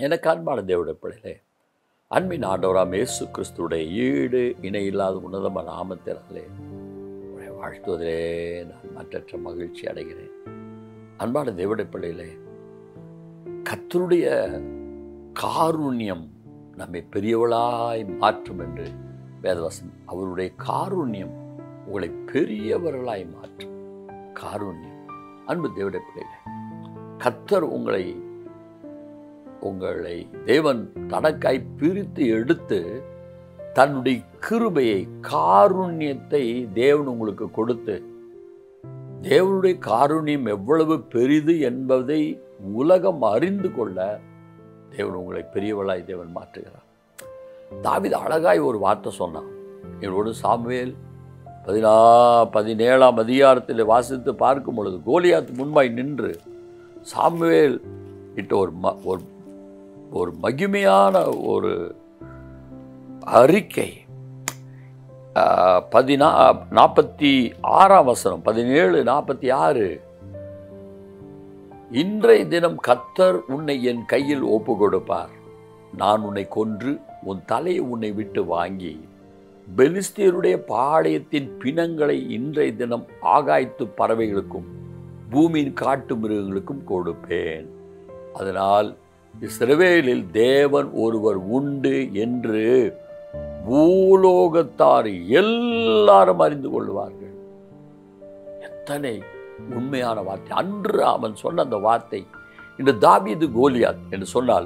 எனக்கு அன்பான தேவடைய பிள்ளைகளே அன்பின் ஆண்டவராம் இயேசு கிறிஸ்துடைய ஈடு இணையில்லாத உன்னதமான நாமத்தினாலே உங்களை வாழ்த்துவதிலே நான் மற்றற்ற மகிழ்ச்சி அடைகிறேன் அன்பான தேவடைய பிள்ளைகளே கத்தருடைய காருண்யம் நம்மை பெரியவளாய் மாற்றும் என்று வேதவசம் அவருடைய காருண்யம் உங்களை பெரியவர்களாய் மாற்றும் காருண்யம் அன்பு தேவடைய பிள்ளைகளே கத்தர் உங்களை உங்களை தேவன் தனக்காய் பிரித்து எடுத்து தன்னுடைய கிருபையை காருண்யத்தை தேவன் உங்களுக்கு கொடுத்து தேவனுடைய காருண்யம் எவ்வளவு பெரிது என்பதை உலகம் அறிந்து கொள்ள தேவன் உங்களை பெரியவளாய் தேவன் மாற்றுகிறார் தாவித அழகாய் ஒரு வார்த்தை சொன்னான் என்னோடு சாமுவேல் பதினா பதினேழாம் அதிகாரத்தில் வாசித்து பார்க்கும் பொழுது கோலியாத்து முன்பாய் நின்று சாமுவேல் இட்ட ஒரு ம ஒரு ஒரு மகிமையான ஒரு அறிக்கை பதினா நாற்பத்தி ஆறாம் வசனம் பதினேழு நாற்பத்தி ஆறு இன்றைய தினம் கத்தர் உன்னை என் கையில் ஒப்பு கொடுப்பார் நான் உன்னை கொன்று உன் தலையை உன்னை விட்டு வாங்கி பெலிஸ்தியருடைய பாளையத்தின் பிணங்களை இன்றைய தினம் ஆகாய்த்து பறவைகளுக்கும் பூமியின் காட்டு மிருகங்களுக்கும் கொடுப்பேன் அதனால் இஸ்ரவேலில் தேவன் ஒருவர் உண்டு என்று பூலோகத்தார் எல்லாரும் அறிந்து கொள்வார்கள் எத்தனை உண்மையான வார்த்தை அன்று அவன் சொன்ன அந்த வார்த்தை இன்று தாபீது கோலியாத் என்று சொன்னால்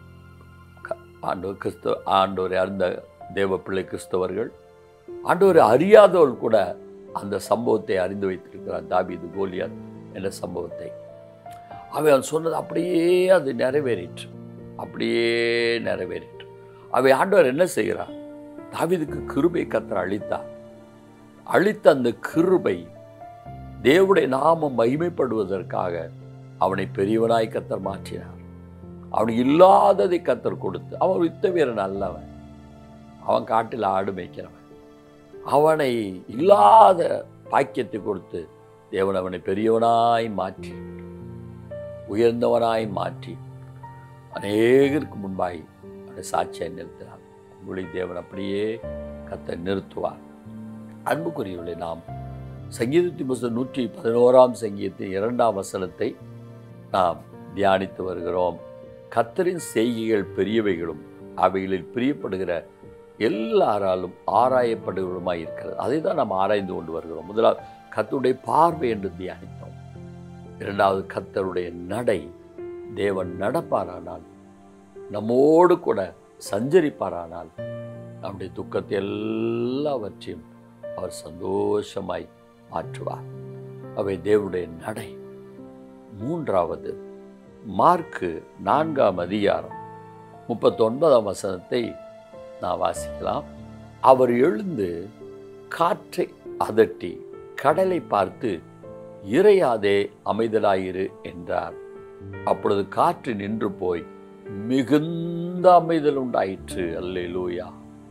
ஆண்டவர் கிறிஸ்தவ ஆண்டவரை அறிந்த தேவ பிள்ளை கிறிஸ்தவர்கள் ஆண்டவரை அறியாதவர்கள் கூட அந்த சம்பவத்தை அறிந்து வைத்திருக்கிறார் தாபீது கோலியாத் என்ற சம்பவத்தை அவன் சொன்னது அப்படியே அது நிறைவேறிற்று அப்படியே நிறைவேறிற்று அவை ஆண்டவர் என்ன செய்கிறார் தாவிதுக்கு கிருபை கத்தர் அளித்தார் அளித்த அந்த கிருபை தேவடைய நாமம் மகிமைப்படுவதற்காக அவனை பெரியவனாய் கத்தர் மாற்றினார் அவனுக்கு இல்லாததை கத்தர் கொடுத்து அவன் யுத்த வீரன் அல்லவன் அவன் காட்டில் ஆடு மேய்க்கிறவன் அவனை இல்லாத பாக்கியத்தை கொடுத்து தேவன் அவனை பெரியவனாய் மாற்றி உயர்ந்தவனாய் மாற்றி அநேகருக்கு முன்பாய் அவனை சாட்சியை நிறுத்தினார் உங்களை தேவன் அப்படியே கத்தை நிறுத்துவார் அன்புக்குரியவர்களை நாம் சங்கீதத்தி புஸ்தகம் நூற்றி பதினோராம் சங்கீதத்தின் இரண்டாம் வசனத்தை நாம் தியானித்து வருகிறோம் கத்தரின் செய்கைகள் பெரியவைகளும் அவைகளில் பிரியப்படுகிற எல்லாராலும் ஆராயப்படுகிறதுமாய் இருக்கிறது அதை தான் நாம் ஆராய்ந்து கொண்டு வருகிறோம் முதலாவது கத்தருடைய பார்வை என்று தியானித்தோம் இரண்டாவது கத்தருடைய நடை தேவன் நடப்பாரானால் நம்மோடு கூட சஞ்சரிப்பாரானால் நம்முடைய துக்கத்தை எல்லாவற்றையும் அவர் சந்தோஷமாய் மாற்றுவார் அவை தேவனுடைய நடை மூன்றாவது மார்க்கு நான்காம் அதிகாரம் முப்பத்தொன்பதாம் வசனத்தை நான் வாசிக்கலாம் அவர் எழுந்து காற்றை அதட்டி கடலை பார்த்து இறையாதே அமைதலாயிரு என்றார் அப்பொழுது காற்று நின்று போய் மிகுந்த அமைதல் உண்டாயிற்று அல்லேலூயா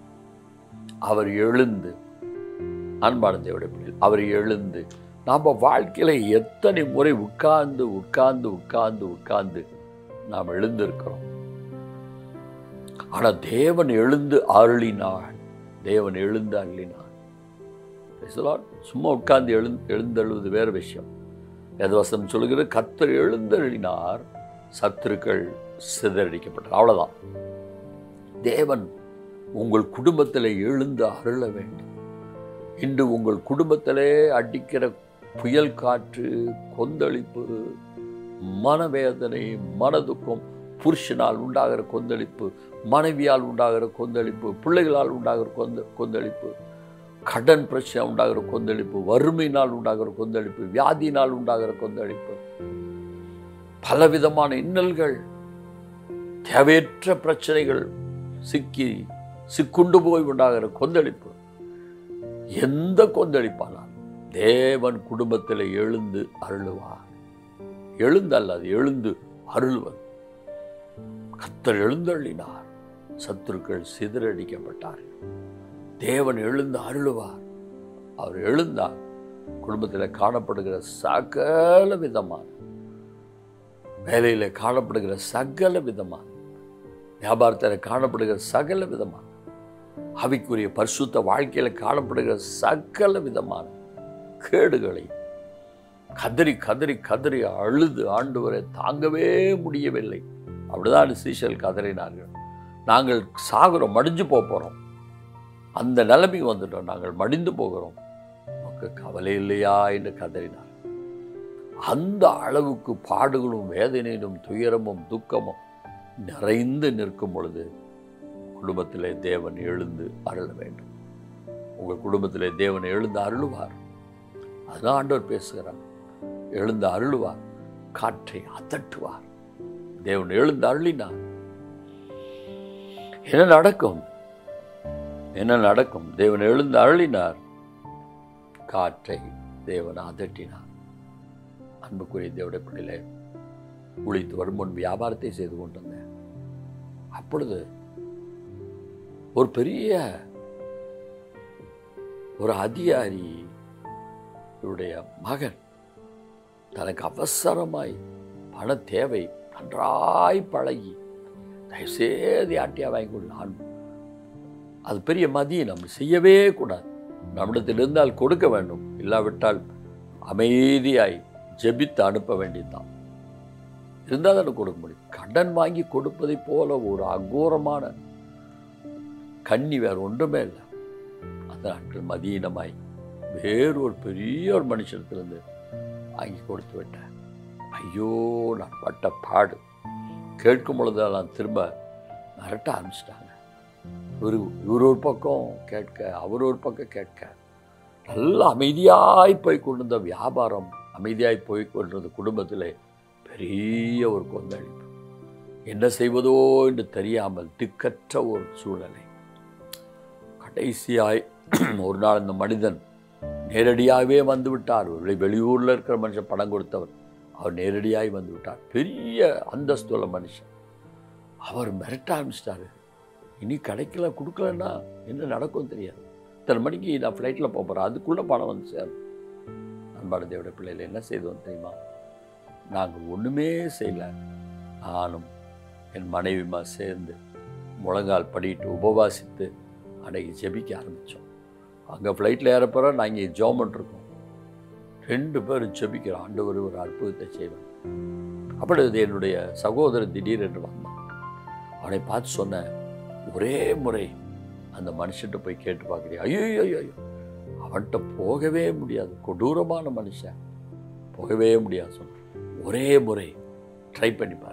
அவர் எழுந்து அன்பான தேவடைய பிள்ளைகள் அவர் எழுந்து நாம் வாழ்க்கையில எத்தனை முறை உட்கார்ந்து உட்கார்ந்து உட்கார்ந்து உட்கார்ந்து நாம் எழுந்திருக்கிறோம் ஆனா தேவன் எழுந்து அருளினாள் தேவன் எழுந்து அருளினாள் சும்மா உட்கார்ந்து எழு எழுந்தழுவது வேறு விஷயம் வேதவசம் சொல்கிற கத்தர் எழுந்தருளினார் சத்துருக்கள் சிதறடிக்கப்பட்டார் அவ்வளவுதான் தேவன் உங்கள் குடும்பத்தில் எழுந்து அருள வேண்டும் இன்று உங்கள் குடும்பத்திலே அடிக்கிற புயல் காற்று கொந்தளிப்பு மனவேதனை மனதுக்கம் புருஷனால் உண்டாகிற கொந்தளிப்பு மனைவியால் உண்டாகிற கொந்தளிப்பு பிள்ளைகளால் உண்டாகிற கொந்த கொந்தளிப்பு கடன் பிரச்சனை உண்டாகிற கொந்தளிப்பு வறுமையினால் உண்டாகிற கொந்தளிப்பு வியாதியினால் உண்டாகிற கொந்தளிப்பு பலவிதமான இன்னல்கள் தேவையற்ற பிரச்சனைகள் சிக்கி சிக்குண்டு போய் உண்டாகிற கொந்தளிப்பு எந்த கொந்தளிப்பானால் தேவன் குடும்பத்தில் எழுந்து அருளுவார் எழுந்தல்ல அது எழுந்து அருள்வது கத்தர் எழுந்தள்ளினார் சத்துருக்கள் சிதறடிக்கப்பட்டார்கள் தேவன் எழுந்து அருளுவார் அவர் எழுந்தார் குடும்பத்தில் காணப்படுகிற சகல விதமான வேலையில் காணப்படுகிற சகல விதமான வியாபாரத்தில் காணப்படுகிற சகல விதமான ஆவிக்குரிய பரிசுத்த வாழ்க்கையில் காணப்படுகிற சகல விதமான கேடுகளை கதறி கதறி கதறி அழுது ஆண்டவரை தாங்கவே முடியவில்லை அப்படிதான் சீசல் கதறினார்கள் நாங்கள் சாகுறோம் மடிஞ்சு போக போகிறோம் அந்த நிலைமைக்கு வந்துட்டோம் நாங்கள் மடிந்து போகிறோம் நமக்கு கவலை இல்லையா என்று கதறினார் அந்த அளவுக்கு பாடுகளும் வேதனையும் துயரமும் துக்கமும் நிறைந்து நிற்கும் பொழுது குடும்பத்திலே தேவன் எழுந்து அருள வேண்டும் உங்கள் குடும்பத்திலே தேவன் எழுந்து அருளுவார் அதுதான் ஆண்டவர் பேசுகிறார் எழுந்து அருளுவார் காற்றை அதட்டுவார் தேவன் எழுந்து அருளினார் என்ன நடக்கும் என்ன நடக்கும் தேவன் எழுந்து அருளினார் காற்றை தேவன் அதட்டினார் அன்புக்குரிய தேவடைய பிள்ளையிலே உழித்து வரும் முன் வியாபாரத்தை செய்து கொண்டிருந்தேன் அப்பொழுது ஒரு பெரிய ஒரு அதிகாரி இவருடைய மகன் தனக்கு அவசரமாய் பண தேவை நன்றாய் பழகி தயவுசெய்து யாட்டியா வாங்கி கொடு நான் அது பெரிய மதியை நம்ம செய்யவே கூடாது நம்மிடத்தில் இருந்தால் கொடுக்க வேண்டும் இல்லாவிட்டால் அமைதியாய் ஜெபித்து அனுப்ப வேண்டியதுதான் இருந்தால் தானே கொடுக்க முடியும் கடன் வாங்கி கொடுப்பதை போல ஒரு அகோரமான கண்ணி வேற ஒன்றுமே இல்லை அந்த நாட்கள் மதியினமாய் வேறு ஒரு பெரிய ஒரு மனுஷனத்திலிருந்து வாங்கி கொடுத்து விட்டேன் ஐயோ நான் பட்ட பாடு கேட்கும் பொழுது நான் திரும்ப மிரட்ட ஆரம்பிச்சிட்டாங்க இவர் இவர் ஒரு பக்கம் கேட்க அவர் ஒரு பக்கம் கேட்க நல்ல அமைதியாய் போய் கொண்டிருந்த வியாபாரம் அமைதியாய் போய் கொண்டிருந்த குடும்பத்தில் பெரிய ஒரு கொந்தளிப்பு என்ன செய்வதோ என்று தெரியாமல் திக்கற்ற ஒரு சூழ்நிலை கடைசியாய் ஒரு நாள் இந்த மனிதன் நேரடியாகவே வந்து விட்டார் ஒரு வெளியூரில் இருக்கிற மனுஷன் பணம் கொடுத்தவர் அவர் நேரடியாய் வந்து விட்டார் பெரிய அந்தஸ்துள்ள மனுஷன் அவர் மிரட்ட ஆரம்பிச்சிட்டாரு இனி கிடைக்கல கொடுக்கலன்னா என்ன நடக்கும் தெரியாது இத்தனை மணிக்கு நான் ஃப்ளைட்டில் போக போகிறேன் அதுக்குள்ளே பணம் வந்து சேரும் அன்பான தேவட பிள்ளைகள் என்ன செய்தோம் தெரியுமா நாங்கள் ஒன்றுமே செய்யலை நானும் என் மனைவிமா சேர்ந்து முழங்கால் படிட்டு உபவாசித்து அன்னைக்கு ஜெபிக்க ஆரம்பித்தோம் அங்கே ஃப்ளைட்டில் ஏறப்போகிறோம் நாங்கள் இங்கே ஜோமன் இருக்கோம் ரெண்டு பேரும் ஜெபிக்கிறோம் ஆண்டவர் ஒரு அற்புதத்தை செய்வேன் அப்பொழுது என்னுடைய சகோதரன் திடீரென்று வந்தான் அவனை பார்த்து சொன்னேன் ஒரே முறை அந்த மனுஷன்ட்ட போய் கேட்டு பார்க்குறியா ஐயோ ஐயோ ஐயோ அவன்கிட்ட போகவே முடியாது கொடூரமான மனுஷன் போகவே முடியாது சொன்னான் ஒரே முறை ட்ரை பண்ணி பாரு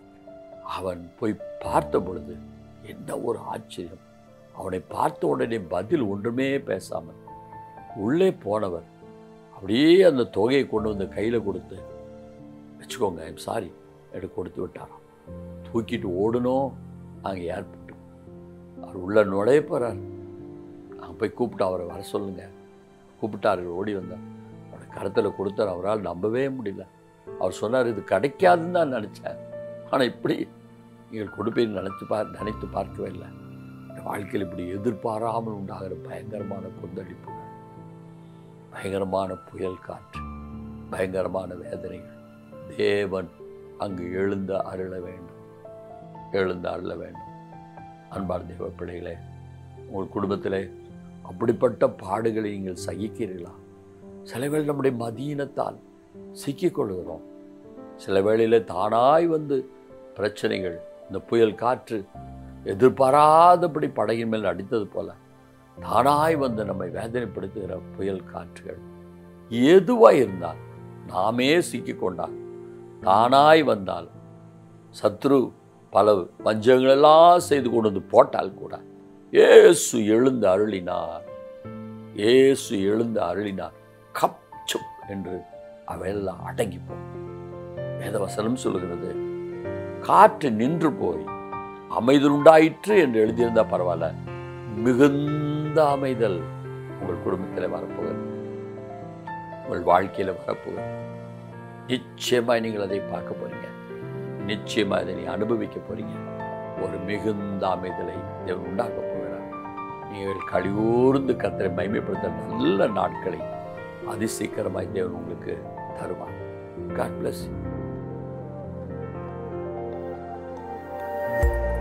அவன் போய் பார்த்த பொழுது என்ன ஒரு ஆச்சரியம் அவனை பார்த்த உடனே பதில் ஒன்றுமே பேசாமல் உள்ளே போனவர் அப்படியே அந்த தொகையை கொண்டு வந்து கையில் கொடுத்து வச்சுக்கோங்க ஐம் சாரி எடுத்து கொடுத்து விட்டாராம் தூக்கிட்டு ஓடணும் அங்கே ஏர்போர்ட்டு அவர் உள்ள நுழைய போகிறார் அங்கே போய் கூப்பிட்டு அவரை வர சொல்லுங்க கூப்பிட்டார்கள் ஓடி வந்தார் அவரோட கருத்தில் கொடுத்தார் அவரால் நம்பவே முடியல அவர் சொன்னார் இது கிடைக்காதுன்னு தான் நினச்சேன் ஆனால் இப்படி நீங்கள் கொடுப்பேன்னு நினச்சி பார் நினைத்து பார்க்கவே இல்லை என் வாழ்க்கையில் இப்படி எதிர்பாராமல் உண்டாகிற பயங்கரமான கொந்தளிப்புகள் பயங்கரமான புயல் காற்று பயங்கரமான வேதனைகள் தேவன் அங்கு எழுந்த அருள வேண்டும் எழுந்து அருள வேண்டும் அன்பான தேவ பிள்ளைகளே உங்கள் குடும்பத்திலே அப்படிப்பட்ட பாடுகளை நீங்கள் சகிக்கிறீர்களா சில வேளை நம்முடைய மதீனத்தால் சிக்கிக்கொள்கிறோம் சில வேளையில் தானாய் வந்து பிரச்சனைகள் இந்த புயல் காற்று எதிர்பாராதபடி படகின் மேல் அடித்தது போல தானாய் வந்து நம்மை வேதனைப்படுத்துகிற புயல் காற்றுகள் எதுவாக இருந்தால் நாமே சிக்கிக்கொண்டால் தானாய் வந்தால் சத்ரு பல வஞ்சங்களெல்லாம் செய்து கொண்டு வந்து போட்டால் கூட ஏசு எழுந்து அருளினார் ஏசு எழுந்து அருளினார் கப்சுப் என்று அவையெல்லாம் அடங்கி போகும் வேதவசனம் சொல்லுகிறது காற்று நின்று போய் அமைதல் உண்டாயிற்று என்று எழுதியிருந்தா பரவாயில்ல மிகுந்த அமைதல் உங்கள் குடும்பத்தில் வரப்போகிறது உங்கள் வாழ்க்கையில் வரப்போகிறது நிச்சயமாய் நீங்கள் அதை பார்க்க போறீங்க நிச்சயமா அதை நீ அனுபவிக்க போறீங்க ஒரு மிகுந்த அமைதலை தேவன் உண்டாக்க போகிறார் நீங்கள் கழிவூர்ந்து கத்தரை மைமைப்படுத்த நல்ல நாட்களை அதிசீக்கிரமாய் தேவன் உங்களுக்கு தருவார் காட் பிளஸ்